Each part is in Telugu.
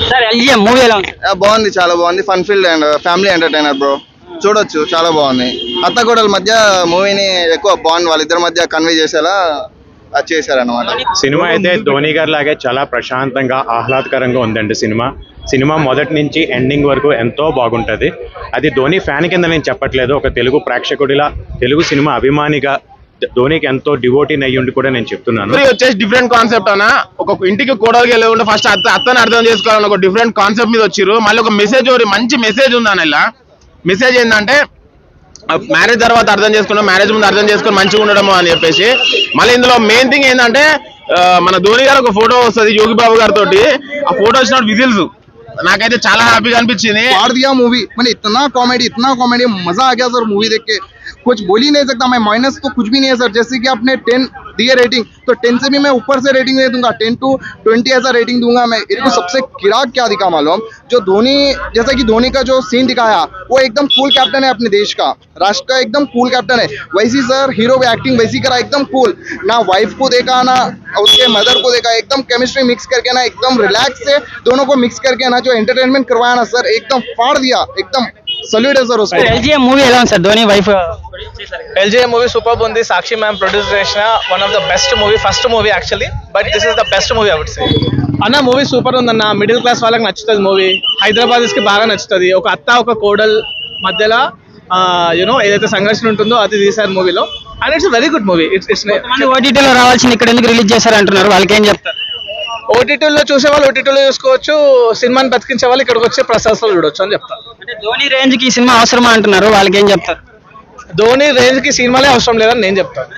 సార్ ఎల్జిఎం మూవీ ఎలా ఉంది ఆ, బాగుంది చాలా బాగుంది fun filled and family entertainer bro చూడొచ్చు చాలా బాగుంది అత్తగోడల మధ్య మూవీని ఎక్కువ బాగుంది వాళ్ళిద్దరి మధ్య కన్వే చేసేలా అది చేశారన్నమాట సినిమా అయితే ధోని గారి లాగే చాలా ప్రశాంతంగా ఆహ్లాదకరంగా ఉందండి సినిమా సినిమా మొదటి నుంచి ఎండింగ్ వరకు ఎంతో బాగుంటుంది అది ధోని ఫ్యాన్ కింద నేను చెప్పట్లేదు ఒక తెలుగు ప్రేక్షకుడిలా తెలుగు సినిమా అభిమానిగా ధోనికి ఎంతో డివోటీన్ అయ్యి ఉండి కూడా నేను చెప్తున్నాను స్టోరీ వచ్చేసి డిఫరెంట్ కాన్సెప్ట్ అన్న ఒక ఇంటికి కోడలికి వెళ్ళి ఉంటే ఫస్ట్ అత్త అత్తని అర్థం చేసుకోవాలని ఒక డిఫరెంట్ కాన్సెప్ట్ మీద వచ్చిర్రు మళ్ళీ ఒక మెసేజ్ మంచి మెసేజ్ ఉంది అన్న ఇలా మెసేజ్ ఏంటంటే మ్యారేజ్ తర్వాత అర్థం చేసుకున్నాం మ్యారేజ్ ముందు అర్థం చేసుకుని మంచిగా ఉండడము అని చెప్పేసి మళ్ళీ ఇందులో మెయిన్ థింగ్ ఏంటంటే ఆ, మన ధోని గారు ఒక ఫోటో వస్తుంది యోగి బాబు గారితో ఆ ఫోటో వచ్చినప్పుడు విజిల్స్ నాకైతే చాలా హ్యాపీగా అనిపించింది फाड़ दिया मूवी मैंने इतना कॉमेडी इतना कॉमेडी मजा आ गया सर मूवी देख के कुछ बोल ही नहीं सकता मैं माइनस तो कुछ भी नहीं है सर जैसे कि आपने टेन दिए रेटिंग तो टेन से भी मैं ऊपर से रेटिंग दे दूंगा टेन टू ट्वेंटी ऐसा रेटिंग दूंगा मैं इनको सबसे किराक क्या दिखा मालूम जो धोनी जैसा कि धोनी का जो सीन दिखाया वो एकदम कूल कैप्टन है अपने देश का राष्ट्र का एकदम कूल कैप्टन है वैसी सर हीरो एक्टिंग वैसी करा एकदम कूल ना वाइफ को देखा ना उसके मदर को देखा एकदम केमिस्ट्री मिक्स करके ना एकदम रिलैक्स से दोनों को मिक्स करके ना जो एंटरटेनमेंट करवाया ना सर एकदम फाड़ दिया एकदम सल्यूट है सर उसको ఎల్జిఎం మూవీ ఎలా ఉంది sir Dhoni wife LGM movie super ఉంది సాక్షి మ్యామ్ ప్రొడ్యూస్ చేసిన one of the best movie first movie actually but this is the best movie out say అన్న మూవీ సూపర్ ఉందన్న మిడిల్ క్లాస్ వాళ్ళకి నచ్చుతుంది మూవీ హైదరాబాద్ కి బాగా నచ్చుతుంది ఒక అత్త ఒక కోడల్ మధ్యలో యూనో ఏదైతే సంఘర్షణ ఉంటుందో అది తీసారు మూవీలో and it's very good movie it's it's ఓటీటీలో రావాల్సింది ఇక్కడ ఎందుకు రిలీజ్ చేశారు అంటున్నారు వాళ్ళకి ఏం చెప్తారు ఓటీటీలో చూసే వాళ్ళు ఓటీటీలో చూసుకోవచ్చు సినిమాని బతికించే వాళ్ళు ఇక్కడికి వచ్చి ప్రసాద్లో చూడొచ్చు అని చెప్తాను అంటే ధోని రేంజ్ కి ఈ సినిమా అవసరమా అంటున్నారు వాళ్ళకి ఏం చెప్తారు ధోని రేంజ్ కి సినిమాలే అవసరం లేదని నేను చెప్తాను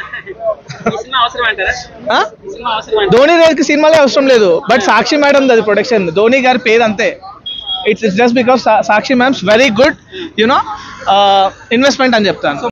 ఆ? ధోని రేంజ్ కి సినిమాలే అవసరం లేదు బట్ సాక్షి మేడం అది ప్రొడక్షన్ ధోని గారి పేరు అంతే it's it's just because Sakshi ma'am's very good you know investment అని చెప్తాను